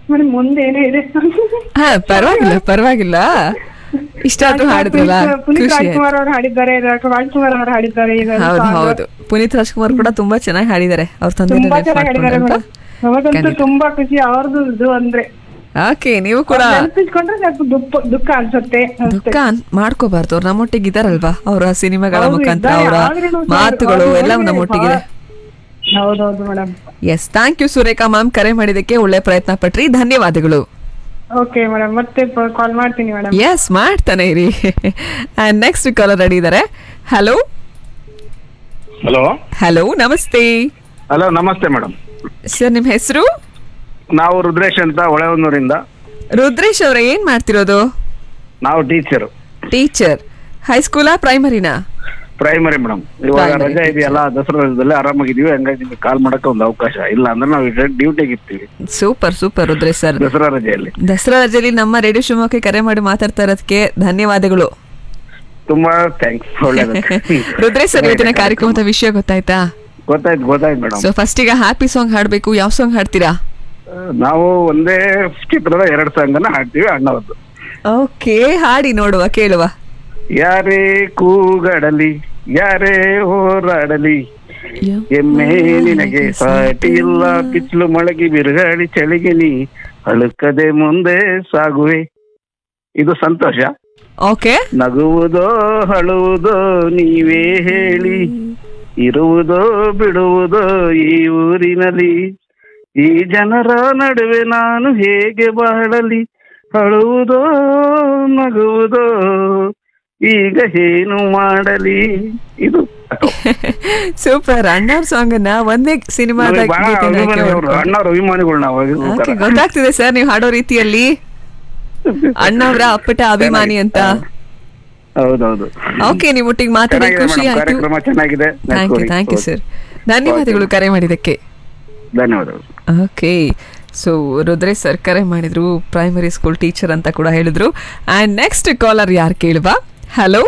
Madam ಮುಂದೆ ಏನೋ ಇದೆ ಹಾ ಪರವಾಗಿಲ್ಲ ಪರವಾಗಿಲ್ಲ ಇಷ್ಟಾದ್ರೂ ಹಾಡಿದ್ರಲ್ಲ ಪುನೀತ್ ಖುಷಿ ಆಯ್ತು ರಾಜ್ಕುಮಾರ್ ಅವ್ರು ಹಾಡಿದ್ದಾರೆ ಡಾಕ್ಟರ್ ರಾಜ್ಕುಮಾರ್ ಅವ್ರು ಹಾಡಿದ್ದಾರೆ ಇದೊಂದು ಹೌದು song. ಹೌದು ಪುನೀತ್ ರಾಜ್ಕುಮಾರ್ ಕೂಡ ತುಂಬಾ ಚೆನ್ನಾಗಿ ಹಾಡಿದ್ದಾರೆ ಅವ್ರ ತಂದೆ ತುಂಬಾ ಚೆನ್ನಾಗಿ ಹಾಡಿದ್ದಾರೆ ಮೇಡಮ್ ನಮಗಂತೂ ತುಂಬಾ ಖುಷಿ ಅವ್ರದ್ದು ಇದು ಅಂದ್ರೆ ಓಕೆ ನೀವು ಕೂಡ ನೆನಪಿಸ್ಕೊಂಡ್ರೆ ಸ್ವಲ್ಪ ದುಃಖ ದುಃಖ ಅನ್ಸುತ್ತೆ ಅಷ್ಟೇ. ದುಃಖ ಅನ್- ಮಾಡ್ಕೋಬಾರ್ದು ಅವ್ರು ನಮ್ಮೊಟ್ಟಿಗೆ ಇದಾರಲ್ವಾ ಅವರ ಸಿನಿಮಾಗಳ ಹೌದು, ಮುಖಾಂತರ ಇದ್ದಾರೆ. ಅವರ ಆದ್ರೂನು ಸರ್ ಮಾತುಗಳು ಅವ್ರು ಎಲ್ಲ ಹೋಗಿ ನಮ್ಮೊಟ್ಟಿಗಿದೆ ಹೌದೌದು madam yes thank you Surekha ma'am ಕರೆ ಮಾಡಿದಕ್ಕೆ ಒಳ್ಳೆ ಪ್ರಯತ್ನ ಪಟ್ರಿ ಧನ್ಯವಾದಗಳು ಓಕೆ ಮೇಡಮ್ ಮತ್ತೆ ಕಾಲ್ ಮಾಡ್ತೀನಿ ಮೇಡಮ್ ಎಸ್ ಮಾಡ್ತಾನೆ ಇರಿ ಅಂಡ್ ನೆಕ್ಸ್ಟ್ ಕಾಲರ್ ರೆಡಿ ಇದ್ದಾರೆ ಹಲೋ ಹಲೋ ಹಲೋ ನಮಸ್ತೆ ಹಲೋ ನಮಸ್ತೆ ಮೇಡಮ್ ಸರ್ ನಿಮ್ಮ ಹೆಸರು ನಾವು ರುದ್ರೇಶ್ ಅಂತ ಹೊಳೆಹೊನ್ನೂರಿಂದ ರುದ್ರೇಶ್ ಅವ್ರ ಏನ್ ಮಾಡ್ತಿರೋದು ನಾವು ಟೀಚರು ಟೀಚರ್ ಹೈಸ್ಕೂಲಾ ಪ್ರೈಮರಿನಾ ಪ್ರೈಮರಿ ಮೇಡಮ್ ಇವಾಗ Primary ರಜೆ ಇದೆಯಲ್ಲ ದಸರಾ ರಜದಲ್ಲಿ ಆರಾಮಾಗಿದೀವಿ ಹಂಗಾಗಿ ನಿಮ್ಗೆ ಕಾಲ್ ಮಾಡಕ್ಕೆ ಒಂದು ಅವಕಾಶ ಇಲ್ಲ ಅಂದ್ರೆ ನಾವು ಡ್ಯೂಟಿಗೆ ಇರ್ತೀವಿ super super Rudresh sir Dasara ರಜೆಯಲ್ಲಿ ದಸರಾ ರಜೆಯಲ್ಲಿ ನಮ್ಮ ರೇಡಿಯೋ ಶಿವಮೊಗ್ಗಕ್ಕೆ ಕರೆ ಮಾಡಿ ಮಾತಾಡ್ತಾ ಇರೋದಕ್ಕೆ ಧನ್ಯವಾದಗಳು ತುಂಬಾ ಥ್ಯಾಂಕ್ಸ್ ಒಳ್ಳೇದು ರುದ್ರೇಶ್ ಸರ್ ಇವತ್ತಿನ ಕಾರ್ಯಕ್ರಮದ ವಿಷಯ ಗೊತ್ತಾಯ್ತಾ ಗೊತ್ತಾಯ್ತು ಗೊತ್ತಾಯ್ತು ಮೇಡಮ್ ಸೊ ಫಸ್ಟ್ ಈಗ ಹ್ಯಾಪಿ ಸಾಂಗ್ ಹಾಡ್ಬೇಕು ಯಾವ ಸಾಂಗ್ ಹಾಡ್ತೀರಾ ನಾವು ಒಂದೇ ಚಿತ್ರದ ಎರಡು ಸಾಂಗನ್ನ ಹಾಡ್ತೀವಿ ಅಣ್ಣವದ್ದು ಓಕೆ ಹಾಡಿ ನೋಡುವ ಕೇಳುವ ಯಾರೇ ಕೂಗಡಲಿ ಯಾರೇ ಹೋರಾಡಲಿ ಎಮ್ಮೆ ನಿನಗೆ ಸಾಟಿ ಇಲ್ಲ ಪಿಚ್ಲು ಮೊಳಗಿ ಬಿರುಗಾಳಿ ಚಳಿಗೆ ನೀ ಅಳುಕದೆ ಮುಂದೆ ಸಾಗುವೆ ಇದು ಸಂತೋಷ ಓಕೆ ನಗುವುದೋ ಅಳುವುದೋ ನೀವೇ ಹೇಳಿ ಇರುವುದೋ ಬಿಡುವುದೋ ಈ ಊರಿನಲ್ಲಿ ಈ ಜನರ ನಡುವೆ ನಾನು ಹೇಗೆ ಬಾಳಲಿ ಅಳುವುದೋ ನಗುವುದೋ ಈಗ ಏನು ಮಾಡಲಿ ಇದು ಸೂಪರ್ ಅಣ್ಣವ್ರ ಸಾಂಗ್ ಅನ್ನ ಒಂದೇ ಸಿನಿಮಾದ ನಮಗೆ ಬಹಳ ಅಭಿಮಾನಿಗಳು, ಅಣ್ಣವ್ರ ಅಭಿಮಾನಿಗಳು ನಾವು ಓಕೆ ಗೊತ್ತಾಗ್ತಿದೆ ಸರ್ ನೀವು ಹಾಡೋ ರೀತಿಯಲ್ಲಿ ಅಣ್ಣವ್ರ ಅಪ್ಪಟ ಅಭಿಮಾನಿ ಅಂತ ಹೌದೌದು ಓಕೆ ನೀವು ಒಟ್ಟಿಗೆ ಮಾತಾಡಿ ಚೆನ್ನಾಗಿದೆ ಖುಷಿ ಮೇಡಮ್, ಆಯ್ತು ಕಾರ್ಯಕ್ರಮ ಚೆನ್ನಾಗಿದೆ thank you thank you sir ಧನ್ಯವಾದಗಳು ಕರೆ ಮಾಡಿದ್ದಕ್ಕೆ ಧನ್ಯವಾದಗಳು ಓಕೆ ಸೊ ರುದ್ರೇಶ್ ಸರ್ ಕರೆ ಮಾಡಿದ್ರು ಪ್ರೈಮರಿ ಸ್ಕೂಲ್ ಟೀಚರ್ ಅಂತ ಕೂಡ ಹೇಳಿದ್ರು ಅಂಡ್ ನೆಕ್ಸ್ಟ್ ಕಾಲರ್ ಯಾರು ಕೇಳುವ ಹಲೋ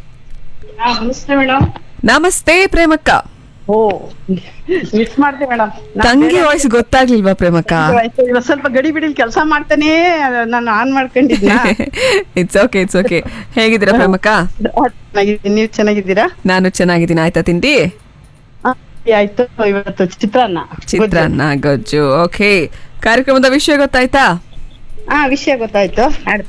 ನಮಸ್ತೆ ಮೇಡಮ್ ನಮಸ್ತೆ ಪ್ರೇಮಕ್ಕ ಓ ಮಿಸ್ ಮಾಡ್ದೆ ಮೇಡಮ್ ತಂಗಿ ವಾಯ್ಸ್ ಗೊತ್ತಾಗ್ಲಿಲ್ವಾ ಪ್ರೇಮಕ್ಕ ಸ್ವಲ್ಪ ಗಡಿ ಬಿಡಿ ಕೆಲಸ ಮಾಡ್ತಾನೆ ನಾನು ಆನ್ ಮಾಡ್ಕೊಂಡಿದ್ನ ಇಟ್ಸ್ ಓಕೆ ಇಟ್ಸ್ ಓಕೆ ಹೇಗಿದ್ದೀರಾ ಪ್ರೇಮಕ್ಕ ಚೆನ್ನಾಗಿದ್ದೀನಿ ನೀವು ಚೆನ್ನಾಗಿದ್ದೀರಾ ನಾನು ಚೆನ್ನಾಗಿದ್ದೀನಿ ಆಯ್ತಾ ತಿಂಡಿ ಆ, ಆಯ್ತು ಇವತ್ತು ಚಿತ್ರಾನ್ನ ಚಿತ್ರಾನ್ನ ಗೊಜ್ಜು ಓಕೆ ಕಾರ್ಯಕ್ರಮದ ವಿಷಯ ಗೊತ್ತಾಯ್ತಾ ಹಾ ವಿಷಯ ಗೊತ್ತಾಯ್ತು